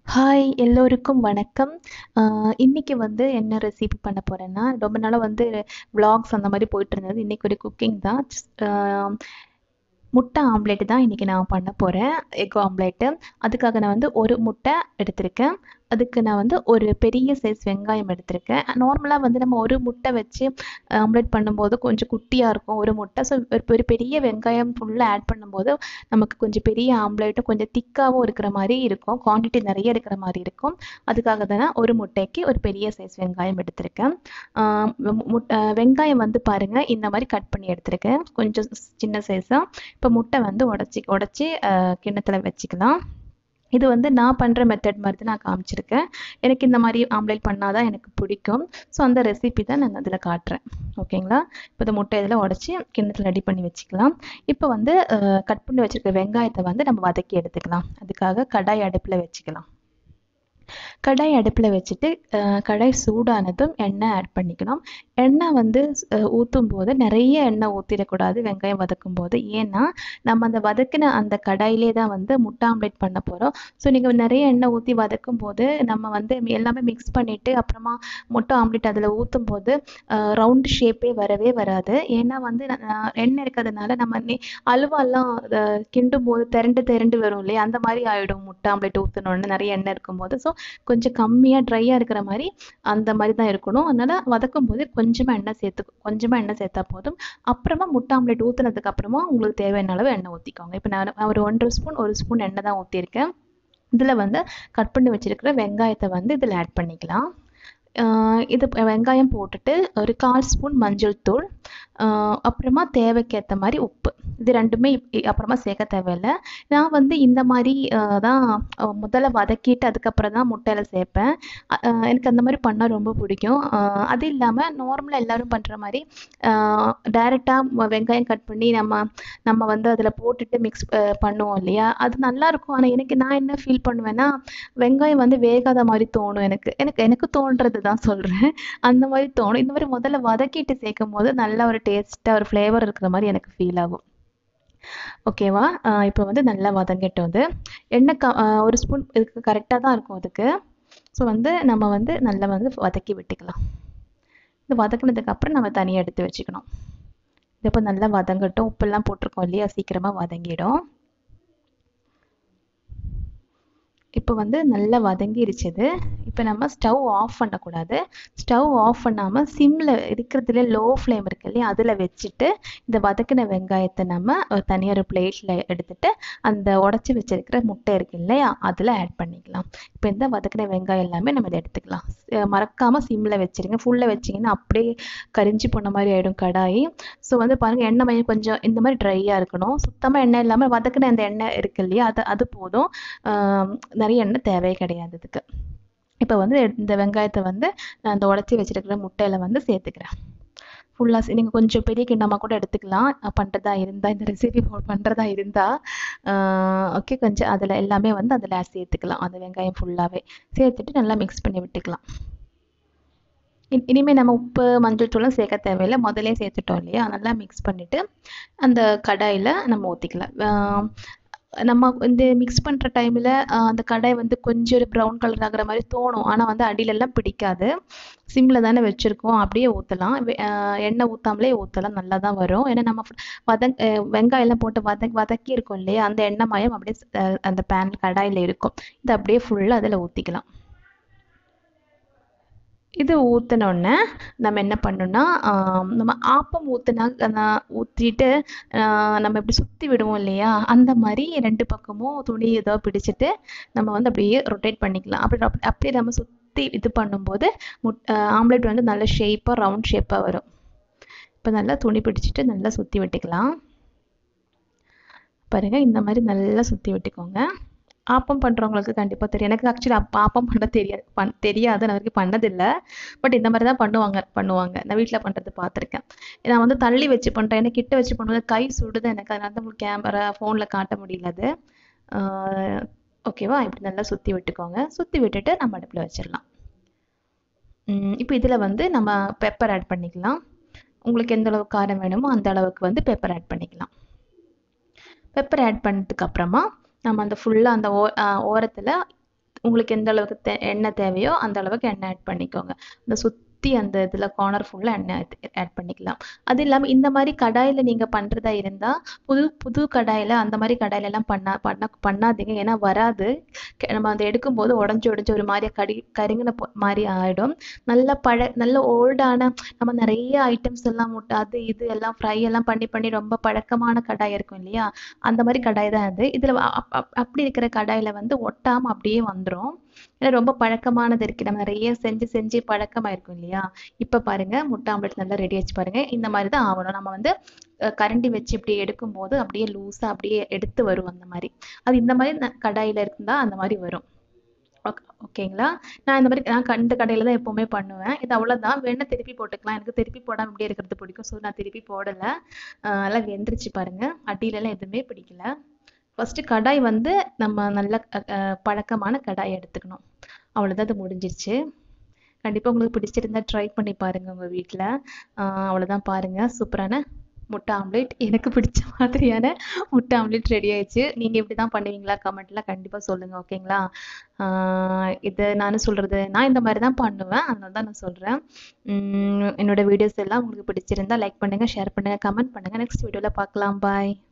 hi எல்லோருக்கும் வணக்கம் இன்றைக்கி வந்து என்ன ரெசிபி பண்ண போகிறேன்னா ரொம்ப நாளாக வந்து vlogs அந்த மாதிரி போயிட்டு இருந்தது இன்றைக்கி ஒரு குக்கிங் தான் ஆஹ் முட்டை ஆம்லேட் தான் இன்றைக்கி நான் பண்ண போகிறேன் எக் ஆம்லேட்டு அதுக்காக நான் வந்து ஒரு முட்டை எடுத்திருக்கேன் அதுக்கு நான் வந்து ஒரு பெரிய சைஸ் வெங்காயம் எடுத்திருக்கேன் நார்மலாக வந்து நம்ம ஒரு முட்டை வச்சு ஆம்லேட் பண்ணும்போது கொஞ்சம் குட்டியாக இருக்கும் ஒரு முட்டை ஸோ ஒரு பெரிய வெங்காயம் ஃபுல்லாக ஆட் பண்ணும்போது நமக்கு கொஞ்சம் பெரிய ஆம்லேட்டும் கொஞ்சம் திக்காகவும் இருக்கிற மாதிரி இருக்கும் குவான்டிட்டி நிறைய இருக்கிற மாதிரி இருக்கும் அதுக்காக தான் நான் ஒரு முட்டைக்கு ஒரு பெரிய சைஸ் வெங்காயம் எடுத்திருக்கேன் ஆஹ் மு- முட்- ஆஹ் வெங்காயம் வந்து பாருங்கள் இந்த மாதிரி கட் பண்ணி எடுத்திருக்கேன் கொஞ்சம் சின்ன சைஸாக இப்போ முட்டை வந்து உடச்சி உடச்சி கிண்ணத்தில் வச்சுக்கலாம் இது வந்து நான் பண்ணுற மெத்தட் மாதிரி தான் நான் காமிச்சிருக்கேன் எனக்கு இந்த மாதிரி ஆம்லேட் பண்ணால் தான் எனக்கு பிடிக்கும் ஸோ அந்த ரெசிபி தான் நான் அதில் காட்டுறேன் ஓகேங்களா இப்போ இந்த முட்டை இதில் உடச்சி கிண்ணத்தில் ரெடி பண்ணி வச்சுக்கலாம் இப்போ வந்து கட் பண்ணி வச்சுருக்க வெங்காயத்தை வந்து நம்ம வதக்கி எடுத்துக்கலாம் அதுக்காக கடாய் அடுப்பில் வச்சுக்கலாம் கடாய் அடுப்பில் வச்சுட்டு அஹ், கடாய் சூடானதும் எண்ணெய் ஆட் பண்ணிக்கணும் எண்ணெய் வந்து ஊற்றும் போது நிறைய எண்ணெய் ஊற்றிடக்கூடாது வெங்காயம் வதக்கும் போது ஏன்னா நம்ம அந்த வதக்கின அந்த கடாயிலே தான் வந்து முட்டை ஆம்லேட் பண்ண போகிறோம் ஸோ நீங்கள் நிறைய எண்ணெய் ஊற்றி வதக்கும் போது நம்ம வந்து எல்லாமே மிக்ஸ் பண்ணிவிட்டு அப்புறமா முட்டை ஆம்லேட் அதில் ஊற்றும் போது ரவுண்ட் ஷேப்பே வரவே வராது ஏன்னா வந்து ந- ந- எண்ணெய் இருக்கிறதுனால நம்ம நெ- அல்வாலாம் அஹ், கிண்டும் போது திரண்டு திரண்டு வரும் இல்லையா அந்த மாதிரி ஆகிடும் முட்டை ஆம்லேட் ஊற்றணுன்னு நிறைய எண்ணெய் இருக்கும்போது ஸோ கொஞ்சம் கம்மியாக ட்ரையாக இருக்கிற மாதிரி அந்த மாதிரி தான் இருக்கணும் அதனால் வதக்கும் போது கொஞ்சமாக எண்ணெய் சேர்த்து கொஞ்சமாக எண்ணெய் சேர்த்தா போதும் அப்புறமா முட்டை ஆம்லேட் ஊற்றுனதுக்கு அப்புறமா உங்களுக்கு தேவையான அளவு எண்ணெய் ஊற்றிக்கோங்க இப்போ நான் ஒரு ஒன்றரை ஸ்பூன் ஒரு ஸ்பூன் எண்ணெய் தான் ஊற்றிருக்கேன் இதில் வந்து கட் பண்ணி வச்சிருக்கிற வெங்காயத்தை வந்து இதில் ஆட் பண்ணிக்கலாம் ஆஹ் இது ப- வெங்காயம் போட்டுட்டு ஒரு கால் ஸ்பூன் மஞ்சள் தூள் ஆஹ் அப்புறமா தேவைக்கேற்ற மாதிரி உப்பு இது ரெண்டுமே இப்- இ- அப்புறமா சேர்க்க தேவையில்லை நான் வந்து இந்த மாதிரி ஆஹ் தான் ஆஹ் முதல்ல வதக்கிட்டு அதுக்கப்புறம் தான் முட்டையில் சேர்ப்பேன் அ- ஆஹ் எனக்கு அந்த மாதிரி பண்ணால் ரொம்ப பிடிக்கும் ஆஹ் அது இல்லாமல் நார்மலாக எல்லாரும் பண்ணுற மாதிரி டைரெக்டாக வெங்காயம் கட் பண்ணி நம்ம நம்ம வந்து அதில் போட்டுட்டு மிக்ஸ் பண்ணுவோம் இல்லையா அது நல்லா இருக்கும் ஆனால் எனக்கு நான் என்ன ஃபீல் பண்ணுவேன்னா வெங்காயம் வந்து வேகாத மாதிரி தோணும் எனக்கு எனக்கு எனக்கு தோன்றது தான் சொல்கிறேன் அந்த மாதிரி தோணும் இந்த மாதிரி முதல்ல வதக்கிட்டு சேர்க்கும் போது நல்ல ஒரு டேஸ்ட்டாக ஒரு ஃப்ளேவர் இருக்கிற மாதிரி எனக்கு ஃபீல் ஆகும் ஓகேவா இப்போ வந்து நல்லா வதங்கிட்டு வந்து எண்ணெய் க ஆஹ் ஒரு ஸ்பூன் இதுக்கு கரெக்டாக தான் இருக்கும் அதுக்கு ஸோ வந்து நம்ம வந்து நல்லா வந்து வதக்கி விட்டுக்கலாம் இது வதக்குனதுக்கு அப்புறம் நம்ம தனியாக எடுத்து வச்சுக்கணும் இது இப்போ நல்லா வதங்கட்டும் உப்பெல்லாம் போட்டிருக்கோம் இல்லையா சீக்கிரமாக வதங்கிடும் இப்போ வந்து நல்லா வதங்கிருச்சுது இப்போ நம்ம ஸ்டவ் ஆஃப் பண்ணக்கூடாது ஸ்டவ் ஆஃப் பண்ணாமல் சிம்மில் இருக்கிறதுல லோ ஃப்ளேம் இருக்கு இல்லையா அதில் வச்சுட்டு இந்த வதக்கின வெங்காயத்தை நம்ம ஒரு தனியாக ஒரு பிளேட்டில் எடுத்துட்டு அந்த உடச்சி வச்சிருக்கிற முட்டை இருக்கு இல்லையா அதில் ஆட் பண்ணிக்கலாம் இப்போ இந்த வதக்கின வெங்காயம் எல்லாமே நம்ம இதை எடுத்துக்கலாம் ஸ்- மறக்காம சிம்மில் வச்சிருங்க ஃபுல்லாக வச்சிங்கன்னா அப்படியே கரிஞ்சு போன மாதிரி ஆயிடும் கடாய் ஸோ வந்து பாருங்க எண்ணெய் மயம் கொஞ்சம் இந்த மாதிரி ட்ரையாக இருக்கணும் சுத்தமாக எண்ணெய் இல்லாமல் வதக்கின அந்த எண்ணெய் இருக்கு இல்லையா அது அது போதும் ஆம், நிறைய எண்ணெய் தேவையே கிடையாது இதுக்கு இப்போ வந்து இந்த வெங்காயத்தை வந்து நான் அந்த உடச்சி வச்சிருக்கிற முட்டையில வந்து சேர்த்துக்கிறேன் ஃபுல்லாக நீங்கள் கொஞ்சம் பெரிய கிண்ணமாக கூட எடுத்துக்கலாம் அஹ் பண்றதா இருந்தால் இந்த ரெசிபி பண்ணுறதா இருந்தால் ஓகே கொஞ்சம் அதில் எல்லாமே வந்து அதில் சேர்த்துக்கலாம் அந்த வெங்காயம் ஃபுல்லாகவே சேர்த்துட்டு நல்லா மிக்ஸ் பண்ணி விட்டுக்கலாம் இ- இனிமே நம்ம உப்பு மஞ்சள் தூளும் சேர்க்க தேவையில்லை முதல்லே சேர்த்துட்டோம் இல்லையா நல்லா மிக்ஸ் பண்ணிட்டு அந்த கடாயில் நம்ம ஊற்றிக்கலாம் நம்ம இந்த மிக்ஸ் பண்ணுற டைமில் அந்த கடாய் வந்து கொஞ்சம் ஒரு ப்ரௌன் கலர் ஆகுற மாதிரி தோணும் ஆனால் வந்து அடியிலெல்லாம் பிடிக்காது சிம்மில் தானே வச்சுருக்கோம் அப்படியே ஊற்றலாம் எண்ணெய் ஊற்றாமலே ஊற்றலாம் நல்லா தான் வரும் ஏன்னா நம்ம ஃபு- வதங் அஹ் வெங்காயம்லாம் போட்டு வதக் வதக்கி இருக்கோம் இல்லையா அந்த எண்ணெய் மயம் அப்படியே ஸ்- அஹ் அந்த பேன் கடாயில் இருக்கும் இது அப்படியே ஃபுல்லாக அதில் ஊற்றிக்கலாம் இது ஊற்றினோடனே நம்ம என்ன பண்ணணும்னா ஆம், நம்ம ஆப்பம் ஊற்றினா ஊற்றிட்டு நம்ம இப்படி சுற்றி விடுவோம் இல்லையா அந்த மாதிரி ரெண்டு பக்கமும் துணி ஏதோ பிடிச்சிட்டு நம்ம வந்து அப்படியே ரொட்டேட் பண்ணிக்கலாம் அப்படி அப்படி- அப்படியே நம்ம சுற்றி இது பண்ணும்போது முட் ஆம்லெட் வந்து நல்ல ஷேப்பாக ரவுண்ட் ஷேப்பாக வரும் இப்போ நல்லா துணி பிடிச்சிட்டு நல்லா சுற்றி விட்டுக்கலாம் பாருங்க இந்த மாதிரி நல்லா சுற்றி விட்டுக்கோங்க ஆப்பம் பண்ணுறவங்களுக்கு கண்டிப்பாக தெரியும் எனக்கு ஆக்சுவலி அப்போ ஆப்பம் பண்ண தெரியாது பண் தெரியாது நான் வரைக்கும் பண்ணதில்லை பட் இந்த மாதிரி தான் பண்ணுவாங்க பண்ணுவாங்க நான் வீட்டில் பண்ணுறது பார்த்துருக்கேன் நான் வந்து தள்ளி வச்சு பண்ணுறேன் எனக்கு கிட்ட வச்சு பண்ணும்போது கை சுடுது எனக்கு அதனால தான் உங்களுக்கு கேமரா ஃபோனில் காட்ட முடியல அது ஓகேவா இப்படி நல்லா சுற்றி விட்டுக்கோங்க சுற்றி விட்டுட்டு நம்ம அடுப்பில் வச்சிடலாம் இப்போ இதில் வந்து நம்ம பெப்பர் ஆட் பண்ணிக்கலாம் உங்களுக்கு எந்த அளவுக்கு காரம் வேணுமோ அந்த அளவுக்கு வந்து பெப்பர் ஆட் பண்ணிக்கலாம் பெப்பர் ஆட் பண்ணதுக்கு அப்புறமா நம்ம அந்த ஃபுல்லாக அந்த ஓ ஓரத்தில் உங்களுக்கு எந்த அளவுக்கு தே எண்ணெய் தேவையோ அந்த அளவுக்கு எண்ணெய் ஆட் பண்ணிக்கோங்க இந்த சுற்றி அந்த இதில் கார்னர் ஃபுல்லாக எண்ணெய் ஆட் பண்ணிக்கலாம் அது இல்லாமல் இந்த மாதிரி கடாயில் நீங்கள் பண்ணுறதா இருந்தால் புது புது கடாயில் அந்த மாதிரி கடாயிலெல்லாம் பண்ணா பண்ண பண்ணாதீங்க ஏன்னா வராது நம்ம அதை எடுக்கும்போது உடஞ்சி உடஞ்சி ஒரு மாதிரி கடி கருங்கின மாதிரி ஆகிடும் நல்ல பழ நல்ல ஓல்டான நம்ம நிறைய ஐட்டம்ஸ் எல்லாம் முட்டை அது இது எல்லாம் ஃப்ரை எல்லாம் பண்ணி பண்ணி ரொம்ப பழக்கமான கடாய் இருக்கும் இல்லையா அந்த மாதிரி கடாய் தான் அது இதில் அப்படி இருக்கிற கடாயில் வந்து ஒட்டாமல் அப்படியே வந்துடும் ஏன்னா ரொம்ப பழக்கமானது இருக்குது நம்ம நிறைய செஞ்சு செஞ்சு பழக்கமாக இருக்கும் இல்லையா இப்போ பாருங்கள் முட்டை ஆம்லெட் நல்லா ரெடி ஆச்சு பாருங்கள் இந்த மாதிரி தான் ஆகணும் நம்ம வந்து கரண்டி வச்சு இப்படி எடுக்கும்போது அப்படியே லூஸாக அப்படியே எடுத்து வரும் அந்த மாதிரி அது இந்த மாதிரி கடாயில் இருந்தால் அந்த மாதிரி வரும் ஓகே ஓகேங்களா நான் இந்த மாதிரி நான் கண்டு கடையில் தான் எப்போவுமே பண்ணுவேன் இது அவ்வளோதான் வேணால் திருப்பி போட்டுக்கலாம் எனக்கு திருப்பி போடாமல் இப்படியே இருக்கிறது பிடிக்கும் ஸோ நான் திருப்பி போடலை நல்லா வெந்துருச்சு பாருங்கள் அடியிலலாம் எதுவுமே பிடிக்கல ஃபஸ்ட்டு கடாய் வந்து நம்ம நல்ல பழக்கமான கடாய் எடுத்துக்கணும் அவ்வளோதான் அது முடிஞ்சிருச்சு கண்டிப்பாக உங்களுக்கு பிடிச்சிருந்தா ட்ரை பண்ணி பாருங்கள் உங்கள் வீட்டில் அவ்வளோதான் பாருங்கள் சூப்பரான முட்டை ஆம்லேட் எனக்கு பிடிச்ச மாதிரியான முட்டை ஆம்லேட் ரெடி ஆயிடுச்சு நீங்கள் இப்படி தான் பண்ணுவீங்களா கமெண்ட்டில் கண்டிப்பாக சொல்லுங்கள் ஓகேங்களா இது நான் சொல்கிறது நான் இந்த மாதிரி தான் பண்ணுவேன் அதனால தான் நான் சொல்கிறேன் என்னோடய வீடியோஸ் எல்லாம் உங்களுக்கு பிடிச்சிருந்தா லைக் பண்ணுங்கள் ஷேர் பண்ணுங்கள் கமெண்ட் பண்ணுங்கள் நெக்ஸ்ட் வீடியோவில் பார்க்கலாம் பாய்